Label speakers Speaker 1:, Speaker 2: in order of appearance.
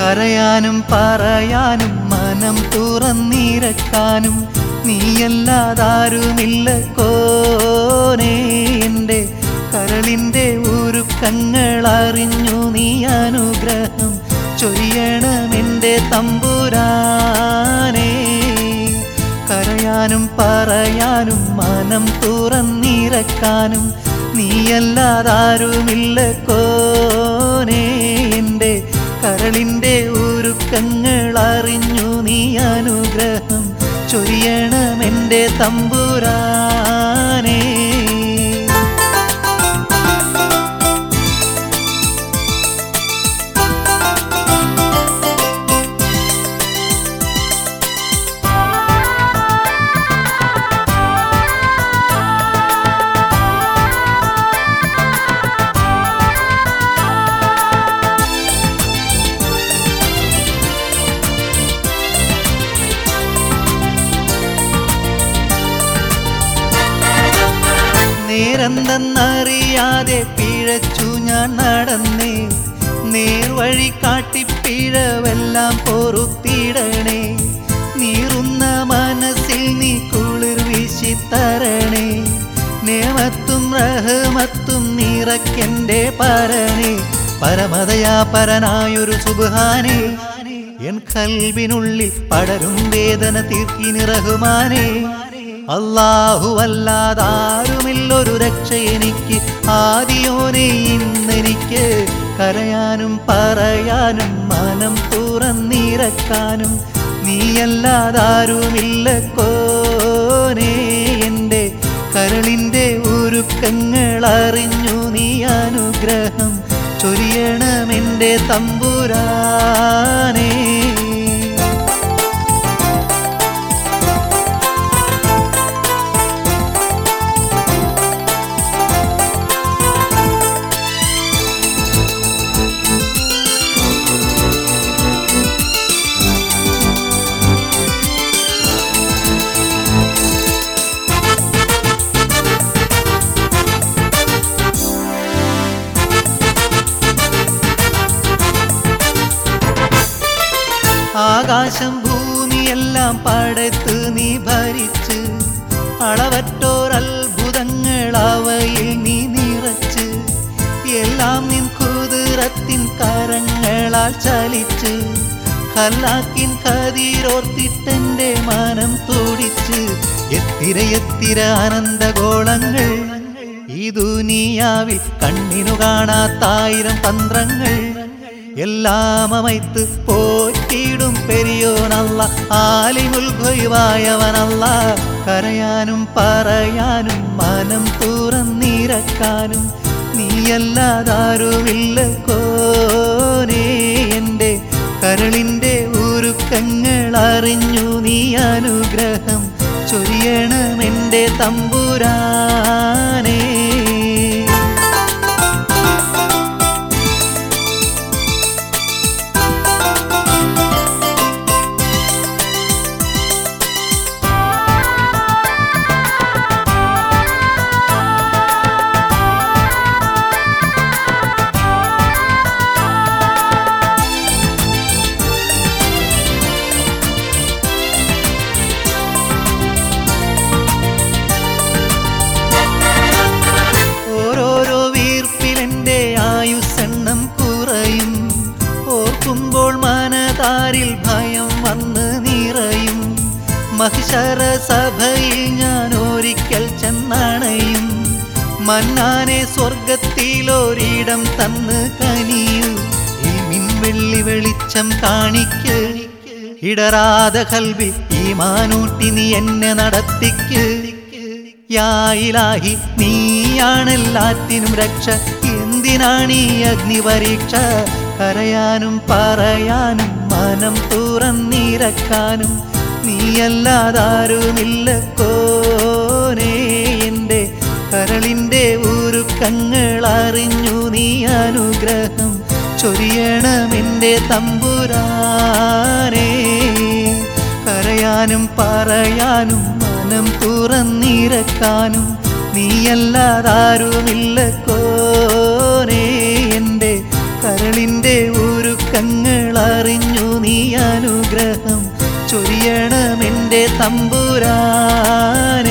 Speaker 1: കരയാനും പറയാനും മനം തുറന്നിരക്കാനും നീയല്ലാതാരുമില്ല കോനേ എൻ്റെ കരളിൻ്റെ ഉരുക്കങ്ങൾ അറിഞ്ഞു നീ അനുഗ്രഹം ചൊരിയണമെൻ്റെ തമ്പുരാനേ കരയാനും പറയാനും മനം തുറന്നിരക്കാനും നീയല്ലാതാരുമില്ല കോനേ എൻ്റെ കരളിൻ്റെ ഉരുക്കങ്ങൾ അറിഞ്ഞു നീ അനുഗ്രഹം ചൊരിയണമെൻ്റെ തമ്പുരാനേ നേരെന്തെന്നറിയാതെ പിഴച്ചു ഞാൻ നടന്നേ നേർവഴി കാട്ടി പിഴവെല്ലാം പൊറുത്തിടണേ നീറുന്ന മനസ്സിൽ നീ കുളിർ വീശി തരണേ നേമത്തും റഹമത്തും നിറക്കെൻ്റെ പരനേ പരമതയാ പരനായൊരു സുബാനേ എൻ കൽവിനുള്ളിൽ പടരും വേദന തീർക്കിനി റഹ്മാനേ അല്ലാഹു അല്ലാതാരുമില്ലൊരു രക്ഷ എനിക്ക് ആദിയോനെ ഇന്നെനിക്ക് കരയാനും പറയാനും മനം തുറന്നിരക്കാനും നീയല്ലാതാരുമില്ല കോനേ എൻ്റെ കരളിൻ്റെ ഉരുക്കങ്ങൾ അറിഞ്ഞു നീ അനുഗ്രഹം ചൊരിയണമെൻ്റെ തമ്പുരാനേ ആകാശം ഭൂമിയെല്ലാം പടത്ത് നീ ഭരിച്ച് അളവറ്റോർ അത്ഭുതങ്ങൾ അവയിൽ നീ നിറച്ച് എല്ലാം നിൻ കുതിരത്തിൻ കരങ്ങളാൽ ചലിച്ച് കല്ലാക്കിൻ കതിരോർത്തിട്ടെന്റെ മനം തുടിച്ച് എത്തിര എത്തിര ആനന്ദഗോളങ്ങൾ ഈ ദുനിയാവിൽ കണ്ണിനു കാണാത്തായിരം തന്ത്രങ്ങൾ എല്ലാം അമൈത്ത് പോറ്റിയിടും പെരിയോനല്ല ആലിമുൽഭൊയ്വായവനല്ല കരയാനും പറയാനും മനം തുറന്നിരക്കാനും നീയല്ലാതാരുമില്ല കോനേ എൻ്റെ കരളിൻ്റെ ഉരുക്കങ്ങൾ അറിഞ്ഞു നീ അനുഗ്രഹം ചൊരിയണമെൻ്റെ തമ്പുരാനേ ഓരോരോ വീർപ്പിലെൻ്റെ ആയുസെണ്ണം കുറയും ഓർക്കുമ്പോൾ മനതാരിൽ ഭയം വന്ന് നിറയും മഹിഷര സഭയിൽ ഞാൻ ഒരിക്കൽ ചെന്നണയും മന്നാനെ സ്വർഗത്തിലൊരിടം തന്ന് കനിയൂ ഈ മിൻവെള്ളി വെളിച്ചം കാണിക്ക് ഇടറാതെ കൽവി ഈ മാനൂട്ടി നീ എന്നെ നടത്തിക്ക് യായിലാഹി നീയാണെല്ലാത്തിനും രക്ഷ എന്തിനാണീ അഗ്നിപരീക്ഷ കരയാനും പറയാനും മനം തുറന്നിരക്കാനും നീയല്ലാതാരുമില്ല കോനേ എൻ്റെ കരളിൻ്റെ ഉരുക്കങ്ങൾ അറിഞ്ഞു നീ അനുഗ്രഹം ചൊരിയണമെൻ്റെ തമ്പുരാനേ കരയാനും പറയാനും മനം തുറന്നിരക്കാനും നീയല്ലാതാരുമില്ല കോനേ എൻ്റെ കരളിൻ്റെ ഉരുക്കങ്ങൾ അറിഞ്ഞു നീ അനുഗ്രഹം ചൊരിയണമെൻ്റെ തമ്പുരാനേ